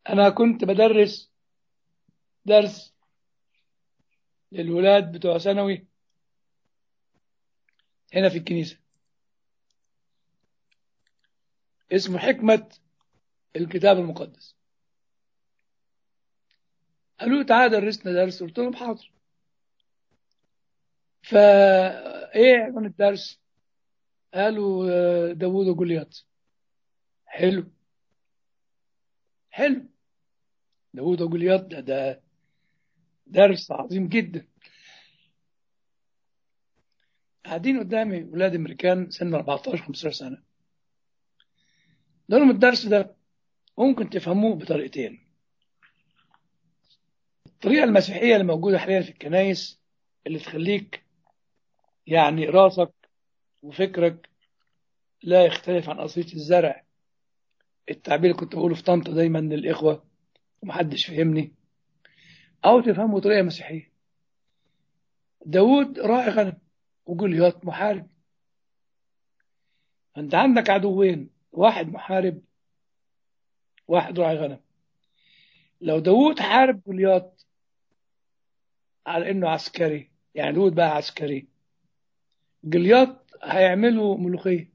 أنا كنت بدرس درس للولاد بتوع ثانوي هنا في الكنيسة اسمه حكمة الكتاب المقدس قالوا لي تعالى درسنا درس قلت لهم حاضر فايه عنوان الدرس قالوا آه، داوود وجولياط حلو حلو داوود وجولياط ده, ده درس عظيم جدا قاعدين قدامي ولاد امريكان سن 14 15 سنه قلت لهم الدرس ده ممكن تفهموه بطريقتين الطريقه المسيحيه اللي موجوده حاليا في الكنايس اللي تخليك يعني راسك وفكرك لا يختلف عن قصية الزرع التعبير اللي كنت بقوله في طنطا دايما للإخوة ومحدش فهمني أو تفهمه بطريقة مسيحية داود راعي غنم وجوليات محارب أنت عندك عدوين واحد محارب واحد راعي غنم لو داود حارب جوليات على إنه عسكري يعني داود بقى عسكري جوليات هيعملوا ملوخية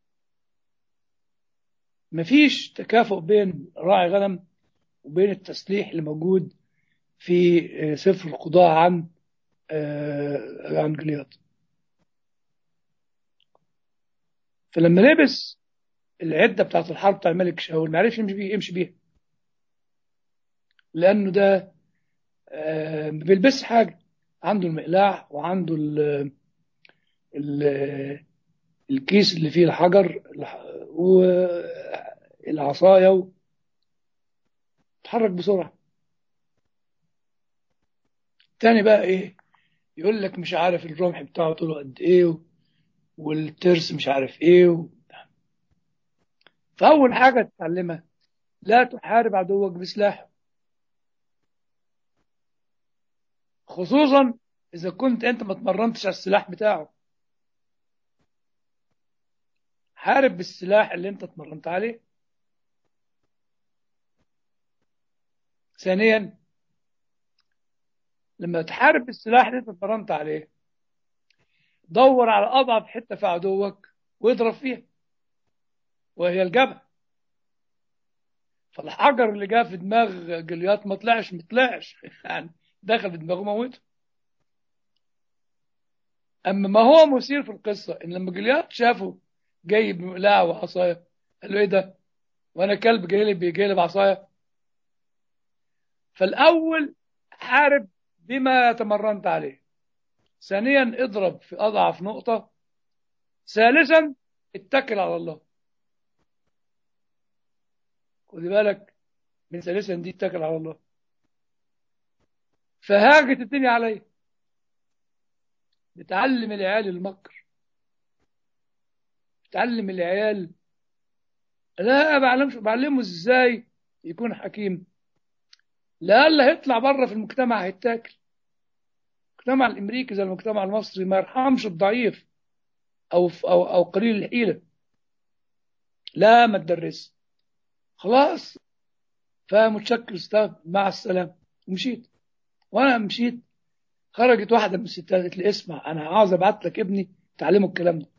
مفيش تكافؤ بين راعي غنم وبين التسليح اللي موجود في آه، سفر القضاء عن آه، عن جوليات فلما لبس العدة بتاعت الحرب بتاع الملك شاول ما عرفش يمشي بيه يمشي بيها لأنه ده آه، ما بيلبسش حاجة عنده المقلاع وعنده ال ال- الكيس اللي فيه الحجر الح- والعصاية و- اتحرك بسرعة تاني بقى ايه يقول لك مش عارف الرمح بتاعه طوله قد ايه و- والترس مش عارف ايه و... فأول حاجة تتعلمها لا تحارب عدوك بسلاحه خصوصا إذا كنت أنت ما اتمرنتش على السلاح بتاعه حارب بالسلاح اللي أنت اتمرنت عليه ثانيا لما تحارب بالسلاح اللي أنت اتمرنت عليه دور على أضعف حتة في عدوك واضرب فيها وهي الجبهة فالحجر اللي جاء في دماغ جليات ما طلعش ما طلعش يعني دخل في دماغه موته اما ما هو مثير في القصه ان لما جليات شافه جاي بمقلاع وعصايه قال له ايه ده وانا كلب جاي لي بيجي لي بعصايه فالاول حارب بما تمرنت عليه ثانيا اضرب في اضعف نقطه ثالثا اتكل على الله خدي بالك من ثالثا دي اتكل على الله فهاجت الدنيا عليا بتعلم العيال المكر بتعلم العيال لا بعلمش بعلمه ازاي يكون حكيم لألا هيطلع بره في المجتمع هيتاكل المجتمع الامريكي زي المجتمع المصري ما يرحمش الضعيف او او او قليل الحيله لا ما تدرس خلاص فمتشكر استاذ مع السلامه ومشيت وانا مشيت خرجت واحده من الستات قالت لي اسمع انا عاوز ابعت لك ابني تعلمه الكلام ده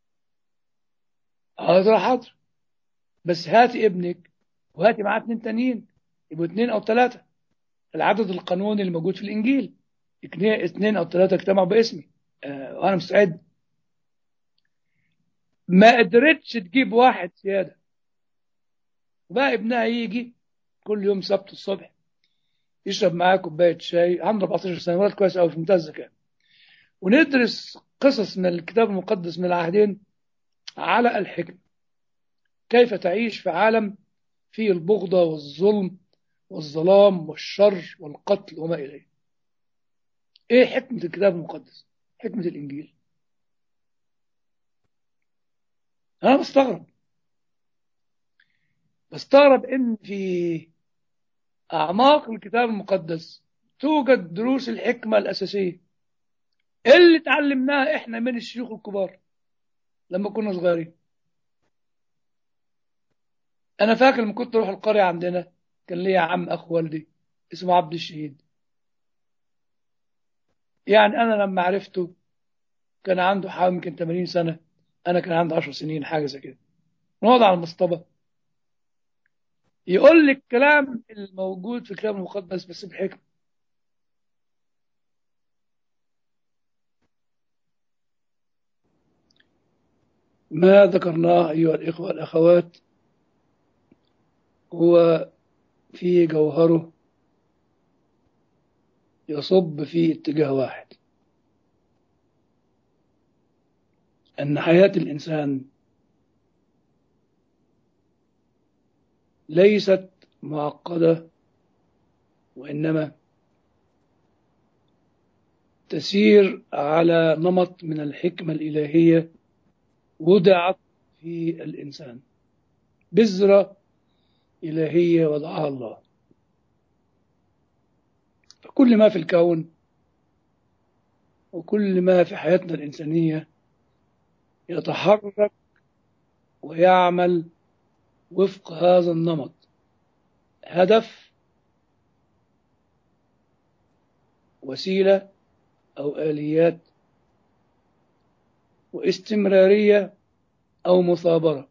قلت لها حاضر بس هاتي ابنك وهاتي معاه اتنين تانيين يبقوا اتنين او ثلاثه العدد القانوني اللي موجود في الانجيل اتنين اتنين او ثلاثه اجتمعوا باسمي آه وانا مستعد ما قدرتش تجيب واحد زياده وبقى ابنها يجي كل يوم سبت الصبح يشرب معاه كوبايه شاي عنده 14 سنه ولد كويس قوي في منتهى الذكاء وندرس قصص من الكتاب المقدس من العهدين على الحكمه كيف تعيش في عالم فيه البغضه والظلم والظلام والشر والقتل وما اليه ايه حكمه الكتاب المقدس حكمه الانجيل انا بستغرب بستغرب ان في اعماق الكتاب المقدس توجد دروس الحكمه الاساسيه اللي اتعلمناها احنا من الشيوخ الكبار لما كنا صغيرين انا فاكر لما كنت اروح القريه عندنا كان ليا عم أخ والدي اسمه عبد الشهيد يعني أنا لما عرفته كان عنده حوالي يمكن 80 سنة أنا كان عندي 10 سنين حاجة زي كده نقعد على المصطبة يقول لك الكلام الموجود في الكتاب المقدس بس بحكمة ما ذكرناه أيها الإخوة والأخوات هو في جوهره يصب في اتجاه واحد أن حياة الإنسان ليست معقدة وإنما تسير على نمط من الحكمة الإلهية وضعت في الإنسان بذرة إلهية وضعها الله فكل ما في الكون وكل ما في حياتنا الإنسانية يتحرك ويعمل وفق هذا النمط هدف وسيلة أو آليات واستمرارية أو مثابرة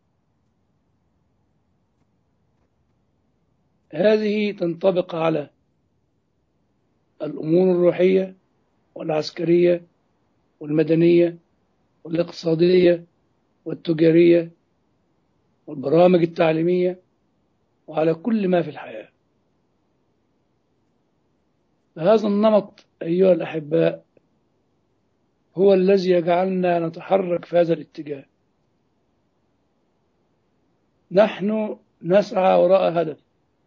هذه تنطبق على الأمور الروحية والعسكرية والمدنية والاقتصادية والتجارية والبرامج التعليمية وعلى كل ما في الحياة فهذا النمط أيها الأحباء هو الذي يجعلنا نتحرك في هذا الاتجاه نحن نسعى وراء هدف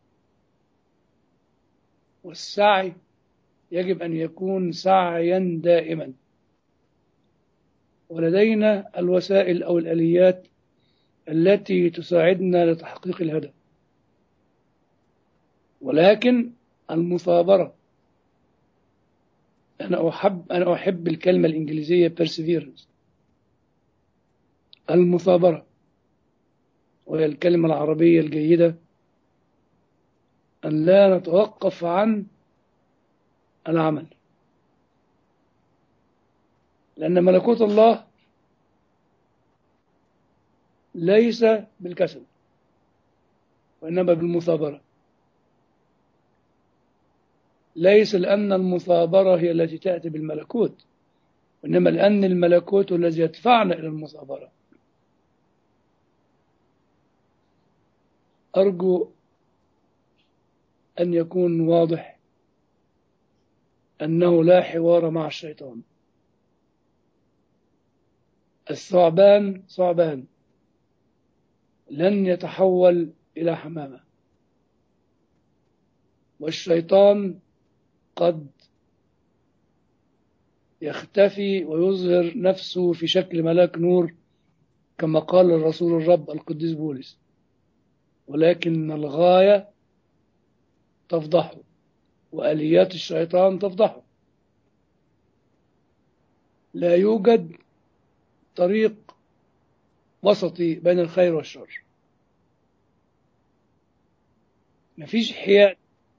والسعي يجب أن يكون سعيا دائما ولدينا الوسائل أو الآليات التي تساعدنا لتحقيق الهدف ولكن المثابرة أنا أحب أنا أحب الكلمة الإنجليزية perseverance المثابرة وهي الكلمة العربية الجيدة أن لا نتوقف عن العمل لأن ملكوت الله ليس بالكسل وإنما بالمثابرة ليس لأن المثابرة هي التي تأتي بالملكوت وإنما لأن الملكوت الذي يدفعنا إلى المثابرة أرجو أن يكون واضح أنه لا حوار مع الشيطان الثعبان ثعبان لن يتحول إلى حمامة والشيطان قد يختفي ويظهر نفسه في شكل ملاك نور كما قال الرسول الرب القديس بولس ولكن الغاية تفضحه وآليات الشيطان تفضحه لا يوجد طريق وسطي بين الخير والشر مفيش حياد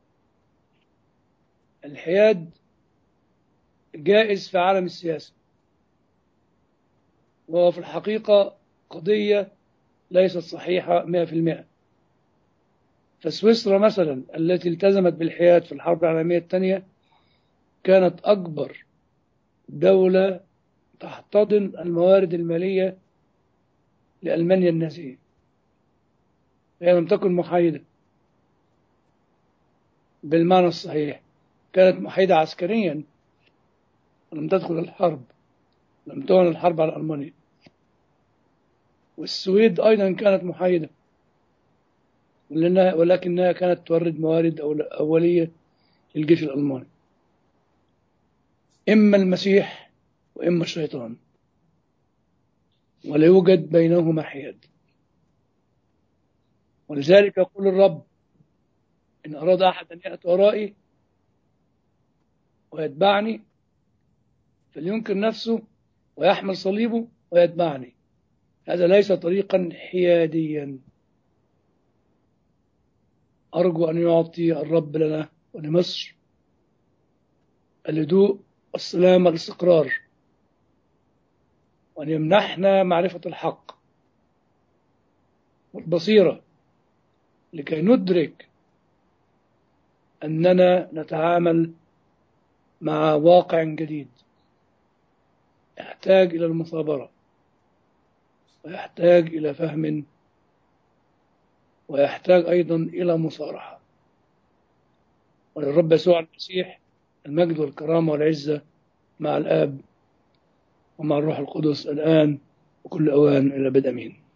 الحياد جائز في عالم السياسة وهو في الحقيقة قضية ليست صحيحة 100% فسويسرا مثلا التي التزمت بالحياد في الحرب العالمية الثانية كانت أكبر دولة تحتضن الموارد المالية لألمانيا النازية هي لم تكن محايدة بالمعنى الصحيح كانت محايدة عسكريا ولم تدخل الحرب لم تعلن الحرب على ألمانيا والسويد أيضا كانت محايدة ولكنها كانت تورد موارد أولية للجيش الألماني إما المسيح وإما الشيطان ولا يوجد بينهما حياد ولذلك يقول الرب إن أراد أحد أن يأتي ورائي ويتبعني فلينكر نفسه ويحمل صليبه ويتبعني هذا ليس طريقا حياديا أرجو أن يعطي الرب لنا ولمصر الهدوء السلام والاستقرار وأن يمنحنا معرفة الحق والبصيرة لكي ندرك أننا نتعامل مع واقع جديد يحتاج إلى المثابرة ويحتاج إلى فهم ويحتاج أيضا إلى مصارحة وللرب يسوع المسيح المجد والكرامة والعزة مع الآب ومع الروح القدس الآن وكل أوان إلى بدء أمين